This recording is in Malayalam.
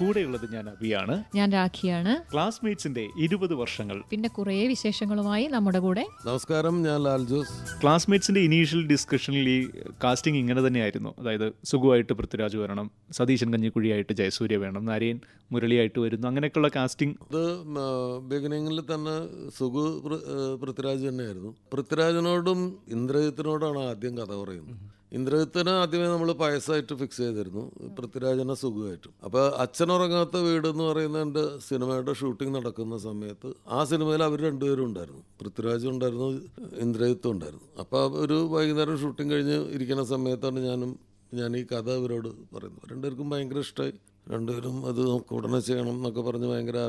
കൂടെയുള്ളത് ഞാൻ അബിയാണ് ഞാൻ രാഖിയാണ് ക്ലാസ്മേറ്റ്സിന്റെ ഇരുപത് വർഷങ്ങൾ പിന്നെ കുറേ വിശേഷങ്ങളുമായി നമ്മുടെ കൂടെ നമസ്കാരം ഞാൻ ലാൽ ജോസ് ക്ലാസ്മേറ്റ്സിന്റെ ഇനീഷ്യൽ ഡിസ്കഷനിൽ ഈ കാസ്റ്റിംഗ് ഇങ്ങനെ തന്നെയായിരുന്നു അതായത് സുഖമായിട്ട് പൃഥ്വിരാജ് വരണം സതീശൻ കഞ്ഞിക്കുഴിയായിട്ട് ജയസൂര്യ വേണം നരേൻ മുരളിയായിട്ട് വരുന്നു അങ്ങനെയൊക്കെയുള്ള കാസ്റ്റിംഗ് ഇത് ബിഗിനിങ്ങിൽ തന്നെ സുഖു പൃ- ഏഹ് പൃഥ്വിരാജ് തന്നെയായിരുന്നു പൃഥ്വിരാജിനോടും ഇന്ദ്രജിത്തിനോടാണ് ആദ്യം കഥ പറയുന്നത് ഇന്ദ്രജിത്തിനെ ആദ്യമേ നമ്മൾ പയസ്സായിട്ട് ഫിക്സ് ചെയ്തിരുന്നു പൃഥ്വിരാജിനെ സുഖമായിട്ടും അപ്പോൾ അച്ഛനുറങ്ങാത്ത വീട് എന്ന് പറയുന്നതിൻ്റെ സിനിമയുടെ ഷൂട്ടിംഗ് നടക്കുന്ന സമയത്ത് ആ സിനിമയിൽ അവർ രണ്ടുപേരും ഉണ്ടായിരുന്നു പൃഥ്വിരാജും ഉണ്ടായിരുന്നു ഇന്ദ്രജിത്തും ഉണ്ടായിരുന്നു അപ്പോൾ ഒരു വൈകുന്നേരം ഷൂട്ടിംഗ് കഴിഞ്ഞ് ഇരിക്കുന്ന സമയത്താണ് ഞാനും ഞാൻ ഈ കഥ ഇവരോട് പറയുന്നത് രണ്ടുപേർക്കും ഭയങ്കര ഇഷ്ടമായി രണ്ടുപേരും അത് നമുക്ക് ഉടനെ ചെയ്യണം എന്നൊക്കെ പറഞ്ഞ് ഭയങ്കര